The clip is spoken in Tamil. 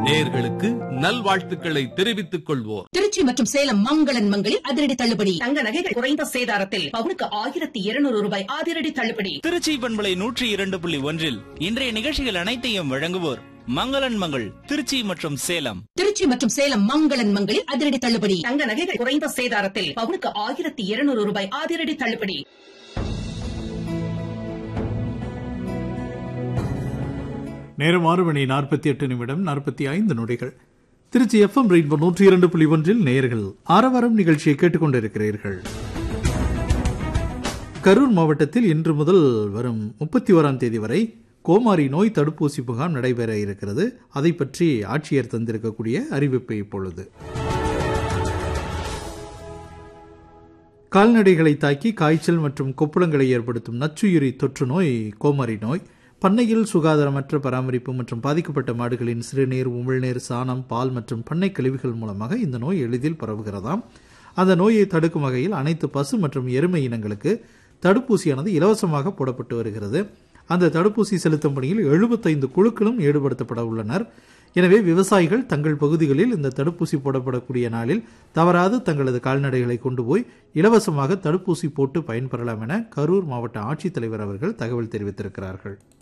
நேர்களுக்கு நல்வாழ்த்துக்களை தெரிவித்துக் கொள்வோர் திருச்சி மற்றும் சேலம் மங்களன் மங்களில் அதிரடி தள்ளுபடி தங்க நகைகள் குறைந்த சேதாரத்தில் பவுனுக்கு ஆயிரத்தி இருநூறு ரூபாய் அதிரடி தள்ளுபடி திருச்சி பண்பலை நூற்றி இரண்டு புள்ளி ஒன்றில் இன்றைய நிகழ்ச்சிகள் அனைத்தையும் வழங்குவோர் மங்களன் மங்கள் திருச்சி மற்றும் சேலம் திருச்சி மற்றும் சேலம் மங்களன் மங்களில் அதிரடி தள்ளுபடி தங்க நகைகள் குறைந்த சேதாரத்தில் பவுனுக்கு ஆயிரத்தி இருநூறு ரூபாய் அதிரடி தள்ளுபடி நேரம் ஆறு மணி நாற்பத்தி எட்டு நிமிடம் நாற்பத்தி ஐந்து நொடிகள் திருச்சி எஃப்எம் ரெயின்போ நூற்றி இரண்டு புள்ளி ஒன்றில் நேயர்கள் ஆரவாரம் நிகழ்ச்சியை கேட்டுக்கொண்டிருக்கிறீர்கள் கரூர் மாவட்டத்தில் இன்று முதல் வரும் முப்பத்தி ஓராம் தேதி வரை கோமாரி நோய் தடுப்பூசி முகாம் நடைபெற இருக்கிறது அதை பற்றி ஆட்சியர் தந்திருக்கக்கூடிய அறிவிப்பு இப்பொழுது கால்நடைகளை தாக்கி காய்ச்சல் மற்றும் கொப்புளங்களை ஏற்படுத்தும் நச்சுயிரி தொற்று நோய் கோமாரி நோய் பண்ணையில் சுகாதாரமற்ற பராமரிப்பு மற்றும் பாதிக்கப்பட்ட மாடுகளின் சிறுநீர் உமிழ்நீர் சாணம் பால் மற்றும் பண்ணை கழிவுகள் மூலமாக இந்த நோய் எளிதில் பரவுகிறதாம் அந்த நோயை தடுக்கும் வகையில் அனைத்து பசு மற்றும் எருமை இனங்களுக்கு தடுப்பூசியானது இலவசமாக போடப்பட்டு வருகிறது அந்த தடுப்பூசி செலுத்தும் பணியில் எழுபத்தைந்து குழுக்களும் ஈடுபடுத்தப்பட உள்ளனர் எனவே விவசாயிகள் தங்கள் பகுதிகளில் இந்த தடுப்பூசி போடப்படக்கூடிய நாளில் தவறாது தங்களது கால்நடைகளை கொண்டு போய் இலவசமாக தடுப்பூசி போட்டு பயன்பெறலாம் என கரூர் மாவட்ட ஆட்சித்தலைவர் அவர்கள் தகவல் தெரிவித்திருக்கிறார்கள்